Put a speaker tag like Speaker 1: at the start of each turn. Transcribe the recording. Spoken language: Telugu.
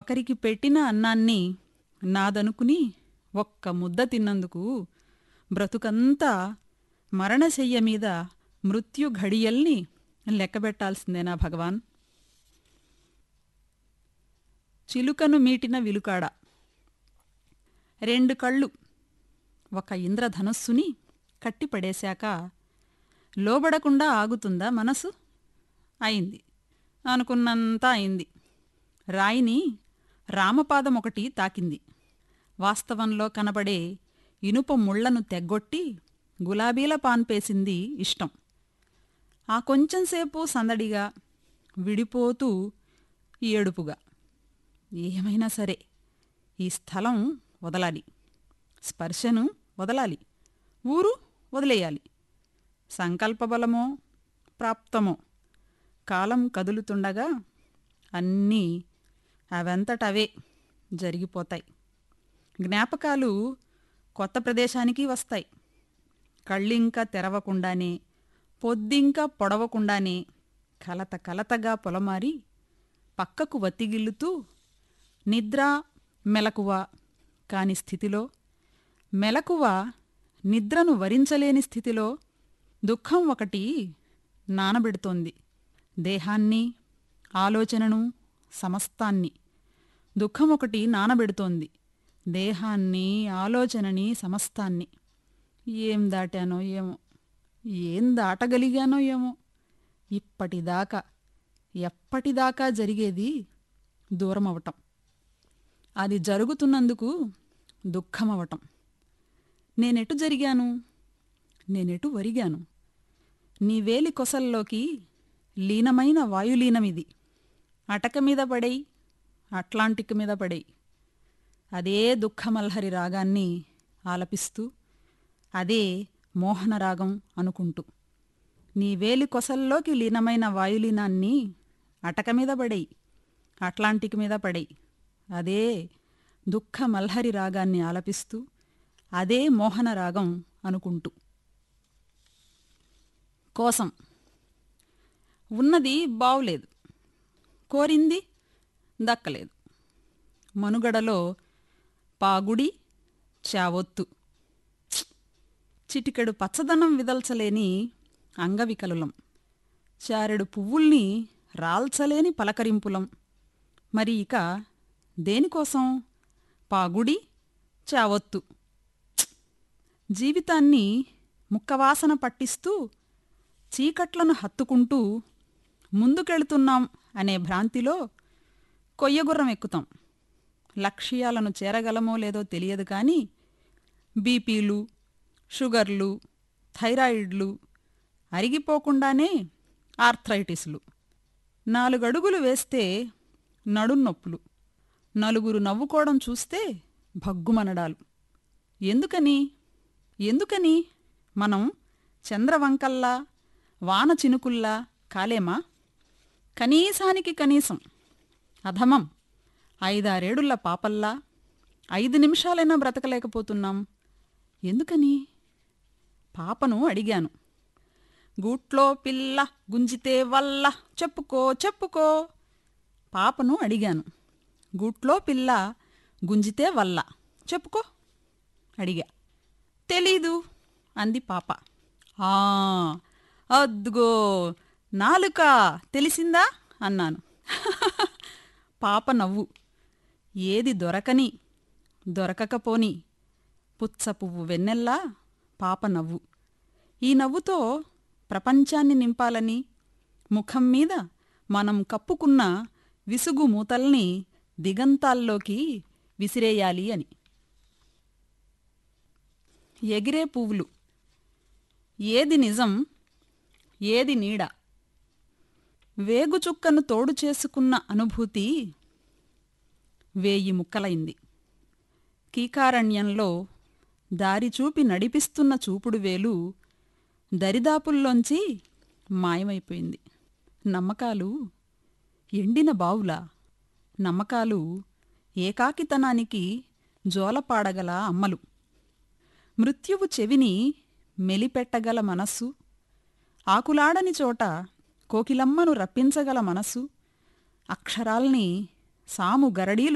Speaker 1: ఒకరికి పెట్టిన అన్నాన్ని నాదనుకుని ఒక్క ముద్ద తిన్నందుకు బ్రతుకంతా మరణశయ్య మీద మృత్యు ఘడియల్ని లెక్కబెట్టాల్సిందేనా భగవాన్ చిలుకను మీటిన విలుకాడ రెండు కళ్ళు ఒక ఇంద్రధనుస్సుని కట్టిపడేశాక లోబడకుండా ఆగుతుందా మనసు అయింది అనుకున్నంత అయింది రాయిని రామపాదం ఒకటి తాకింది వాస్తవంలో కనబడే ఇనుప ముళ్లను తెగ్గొట్టి గులాబీల పాన్పేసింది ఇష్టం ఆ కొంచెంసేపు సందడిగా విడిపోతూ ఏడుపుగా ఏమైనా సరే ఈ స్థలం వదలాలి స్పర్శను వదలాలి ఊరు వదిలేయాలి సంకల్పబలమో ప్రాప్తమో కాలం కదులుతుండగా అన్నీ అవంతటవే జరిగిపోతాయి జ్ఞాపకాలు కొత్త ప్రదేశానికి వస్తాయి కళ్ళింకా తెరవకుండానే పొద్దింకా పొడవకుండానే కలత కలతగా పొలమారి పక్కకు వత్తిగిల్లుతూ నిద్ర మెలకువ కాని స్థితిలో మెలకువ నిద్రను వరించలేని స్థితిలో దుఃఖం ఒకటి నానబెడుతోంది దేహాన్ని ఆలోచనను సమస్తాన్ని దుఃఖం ఒకటి నానబెడుతోంది దేహాన్ని ఆలోచనని సమస్తాన్ని ఏం దాటానో ఏమో ఏం దాటగలిగానో ఏమో ఇప్పటిదాకా ఎప్పటిదాకా జరిగేది దూరమవటం అది జరుగుతున్నందుకు దుఃఖమవటం నేనెటు జరిగాను నేనెటు వరిగాను నీ వేలి కొసల్లోకి లీనమైన వాయులీనమిది అటక మీద పడేయి అట్లాంటిక్ మీద పడేయి అదే దుఃఖమల్హరి రాగాన్ని ఆలపిస్తూ అదే మోహనరాగం అనుకుంటూ నీ వేలి కొసల్లోకి లీనమైన వాయులీనాన్ని అటక మీద పడేయి అట్లాంటిక్ మీద పడేయి అదే దుఃఖ మల్హరి రాగాన్ని ఆలపిస్తూ అదే మోహన రాగం అనుకుంటూ కోసం ఉన్నది బావులేదు కోరింది దక్కలేదు మనుగడలో పాగుడి చావొత్తు ఛ్! చిటికెడు పచ్చదనం విదల్చలేని అంగవికలులం చారెడు పువ్వుల్ని రాల్చలేని పలకరింపులం మరి ఇక దేనికోసం పాగుడి చావొత్తు ఛ్! జీవితాన్ని ముక్కవాసన పట్టిస్తూ చీకట్లను హత్తుకుంటూ ముందుకెళ్తున్నాం అనే భ్రాంతిలో కొయ్యగుర్రం ఎక్కుతాం లక్ష్యాలను చేరగలమో లేదో తెలియదు కానీ బీపీలు షుగర్లు థైరాయిడ్లు అరిగిపోకుండానే ఆర్థరైటిస్లు నాలుగడుగులు వేస్తే నడున్నొప్పులు నలుగురు నవ్వుకోవడం చూస్తే భగ్గుమనడాలు ఎందుకని ఎందుకని మనం చంద్రవంకల్లా వాన చినుకుల్లా కాలేమా కనీసానికి కనీసం అధమం ఐదారేడుళ్ల పాపల్లా ఐదు నిమిషాలైనా బ్రతకలేకపోతున్నాం ఎందుకని పాపను అడిగాను గూట్లో పిల్ల గుంజితే వల్ల చెప్పుకో చెప్పుకో పాపను అడిగాను గూట్లో పిల్ల గుంజితే వల్ల చెప్పుకో అడిగా తెలీదు అంది పాప ఆ అద్దుగో నాలుక తెలిసిందా అన్నాను పాప నవ్వు ఏది దొరకని దొరకకపోని పుచ్చ పువ్వు వెన్నెల్లా పాప నవ్వు ఈ నవ్వుతో ప్రపంచాన్ని నింపాలని ముఖం మీద మనం కప్పుకున్న విసుగు మూతల్ని దిగంతాల్లోకి విసిరేయాలి అని ఎగిరే పువ్వులు ఏది నిజం ఏది నీడ వేగుచుక్కను తోడు చేసుకున్న అనుభూతి వేయి ముక్కలైంది కీకారణ్యంలో దారి చూపి నడిపిస్తున్న చూపుడు వేలు దరిదాపుల్లోంచి మాయమైపోయింది నమ్మకాలు ఎండిన బావులా నమ్మకాలు ఏకాకితనానికి జోలపాడగల అమ్మలు మృత్యువు చెవిని మెలిపెట్టగల మనస్సు ఆకులాడని చోట కోకిలమ్మను రప్పించగల మనస్సు అక్షరాల్ని సాము గరడీలు